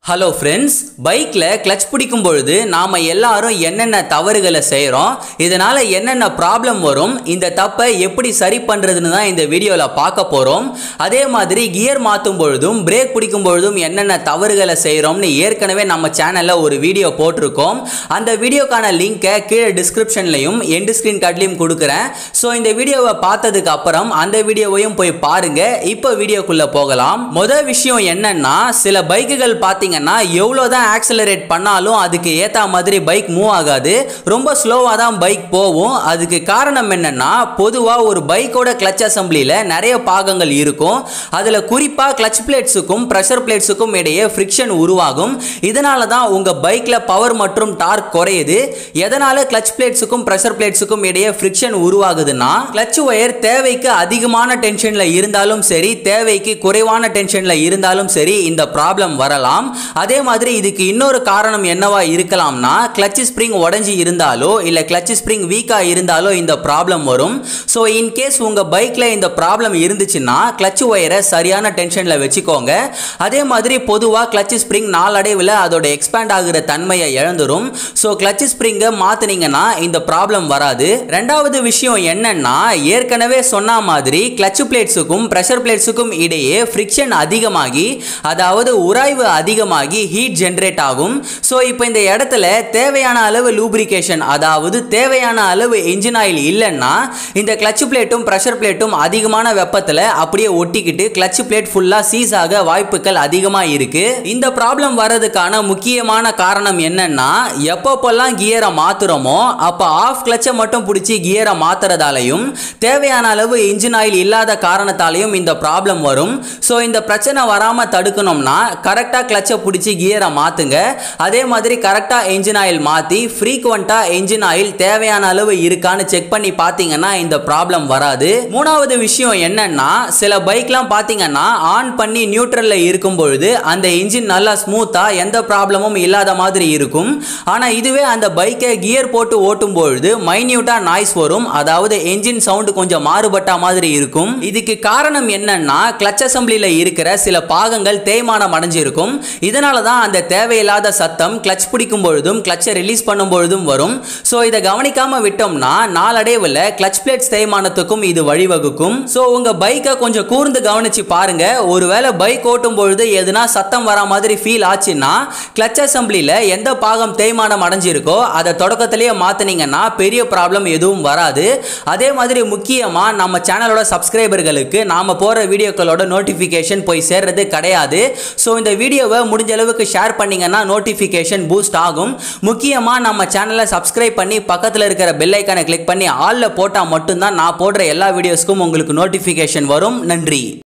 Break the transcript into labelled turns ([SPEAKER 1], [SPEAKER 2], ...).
[SPEAKER 1] hello friends பைக்கில் clutch பிடிக்கும் பொழுது நாம் எல்லாரும் என்னென்ன தவறுகளை செய்கிறோம் இதனால் என்னென்ன ப்ராப்ளம் வரும் இந்த தப்பை எப்படி சரி பண்ணுறதுன்னு தான் இந்த வீடியோவில் பார்க்க போகிறோம் அதே மாதிரி கியர் மாற்றும் பொழுதும் பிரேக் பிடிக்கும் பொழுதும் என்னென்ன தவறுகளை செய்கிறோம்னு ஏற்கனவே நம்ம சேனலில் ஒரு வீடியோ போட்டிருக்கோம் அந்த வீடியோக்கான லிங்கை கீழே டிஸ்கிரிப்ஷன்லையும் எண்டு ஸ்க்ரீன் கார்ட்லையும் கொடுக்குறேன் ஸோ இந்த வீடியோவை பார்த்ததுக்கு அப்புறம் அந்த வீடியோவையும் போய் பாருங்க இப்போ வீடியோக்குள்ளே போகலாம் முதல் விஷயம் என்னன்னா சில பைக்குகள் பார்த்தீங்கன்னா எவ்வளோதான் ஆக்சலரேட் பண்ணாலும் அதுக்கு ஏற்ற மாதிரி பைக் மூவ் ஆகாது ரொம்ப ஸ்லோவாக தான் பைக் போகும் அதுக்கு காரணம் என்னன்னா பொதுவாக ஒரு பைக்கோட கிளச் அசம்பிளியில் நிறைய பாகங்கள் இருக்கும் அதில் குறிப்பாக கிளச் பிளேட்ஸுக்கும் ப்ரெஷர் பிளேட்ஸுக்கும் இடையே ஃப்ரிக்ஷன் உருவாகும் இதனால தான் உங்கள் பைக்கில் பவர் மற்றும் டார்க் குறையுது எதனால் கிளச் பிளேட்ஸுக்கும் ப்ரெஷர் பிளேட்ஸுக்கும் இடையே ஃப்ரிக்ஷன் உருவாகுதுன்னா கிளச் ஒயர் தேவைக்கு அதிகமான டென்ஷனில் இருந்தாலும் சரி தேவைக்கு குறைவான டென்ஷனில் இருந்தாலும் சரி இந்த ப்ராப்ளம் வரலாம் அதே மாதிரி இதுக்கு இன்னொரு காரணம் என்னவா இருக்கலாம்னா கிளச் ஸ்ப்ரிங் உடஞ்சி இருந்தாலோ இல்லை கிளச் ஸ்ப்ரிங் வீக்காக இருந்தாலோ இந்த ப்ராப்ளம் வரும் ஸோ இன்கேஸ் உங்கள் பைக்கில் இந்த ப்ராப்ளம் இருந்துச்சுன்னா கிளச் ஒயரை சரியான டென்ஷனில் வச்சுக்கோங்க அதே மாதிரி பொதுவாக கிளச் ஸ்ப்ரிங் நாளடைவில் அதோட எக்ஸ்பேண்ட் ஆகுற தன்மையை இழந்துரும் ஸோ கிளச் ஸ்ப்ரிங்கை மாற்றினீங்கன்னா இந்த ப்ராப்ளம் வராது ரெண்டாவது விஷயம் என்னன்னா ஏற்கனவே சொன்ன மாதிரி கிளச் பிளேட்ஸுக்கும் ப்ரெஷர் பிளேட்ஸுக்கும் இடையே ஃப்ரிக்ஷன் அதிகமாகி அதாவது உராய்வு அதிகமாகி ஹீட் ஜென்ரேட் ஆகும் ஸோ இப்போ இந்த இடத்துல தேவையான அளவு லூப்ரிகேஷன் அதாவது தேவையான அளவு என்ஜின் ஆயில் இல்லைன்னா இந்த கிளச் பிளேட்டும் ப்ரெஷர் பிளேட்டும் அதிகமான வெப்பத்தில் அப்படியே ஒட்டிக்கிட்டு கிளச் பிளேட் ஃபுல்லாக சீஸ் ஆக வாய்ப்புகள் அதிகமாக இருக்கு இந்த ப்ராப்ளம் வர்றதுக்கான முக்கியமான காரணம் என்னன்னா எப்பப்பெல்லாம் கியரை மாத்துறோமோ அப்போ ஆஃப் கிளச்சை மட்டும் பிடிச்சி கியரை மாத்துறதாலையும் தேவையான அளவு இன்ஜின் ஆயில் இல்லாத காரணத்தாலையும் இந்த ப்ராப்ளம் வரும் ஸோ இந்த பிரச்சனை வராமல் தடுக்கணும்னா கரெக்டாக கிளச்சை பிடிச்சி கியரை மாற்றுங்க அதே மாதிரி கரெக்டாக என்ஜின் ஆயில் மாற்றி ஃப்ரீக்வெண்ட்டாக என்ஜின் ஆயில் தேவையான அளவு இருக்கான்னு செக் பண்ணி பார்த்தீங்கன்னா இந்த ப்ராப்ளம் வராது மூணாவது விஷயம் என்னன்னா சில பைக்லாம் பார்த்தீங்கன்னா ஆன் பண்ணி நியூட்ரலில் இருக்கும் பொழுது அந்த இன்ஜின் நல்லா ஸ்மூத்தாக எந்த ப்ராப்ளமும் இல்லாத மாதிரி இருக்கும் ஆனால் இதுவே அந்த பைக்கை கியர் போட்டு ஓட்டும் பொழுது மைன்யூட்டாக நாய்ஸ் வரும் அதாவது என்ஜின் சவுண்டு கொஞ்சம் மாறுபட்ட மாதிரி இருக்கும் இதுக்கு காரணம் என்னன்னா கிளச் அசம்பிளியில் இருக்கிற சில பாகங்கள் தேய்மானம் அடைஞ்சிருக்கும் இதனால தான் அந்த தேவையில்லாத சத்தம் கிளச் பிடிக்கும் பொழுதும் கிளச்சை ரிலீஸ் பண்ணும் பொழுதும் வரும் ஸோ இதை கவனிக்காம விட்டோம்னா நாளடைவில் கிளச் பிளேட்ஸ் தேய்மானத்துக்கும் இது வழிவகுக்கும் ஸோ உங்க பைக்கை கொஞ்சம் கூர்ந்து கவனிச்சு பாருங்க ஒருவேளை பைக் ஓட்டும் பொழுது எதுனா சத்தம் வர மாதிரி ஃபீல் ஆச்சுன்னா கிளச் அசம்பிளியில் எந்த பாகம் தேய்மானம் அடைஞ்சிருக்கோ அதை தொடக்கத்திலேயே மாற்றினீங்கன்னா பெரிய ப்ராப்ளம் எதுவும் வராது அதே மாதிரி முக்கியமாக நம்ம சேனலோட சப்ஸ்கிரைபர்களுக்கு நாம் போகிற வீடியோக்களோட நோட்டிஃபிகேஷன் போய் சேர்றது கிடையாது ஸோ இந்த வீடியோவை முடிஞ்ச அளவுக்கு ஷேர் பண்ணீங்கன்னா நோட்டிஃபிகேஷன் பூஸ்ட் ஆகும் முக்கியமாக நம்ம சேனலை சப்ஸ்கிரைப் பண்ணி பக்கத்தில் இருக்கிற பெல் ஐக்கானை கிளிக் பண்ணி ஆலில் போட்டால் மட்டும்தான் நான் போடுற எல்லா வீடியோஸ்க்கும் உங்களுக்கு நோட்டிஃபிகேஷன் வரும் நன்றி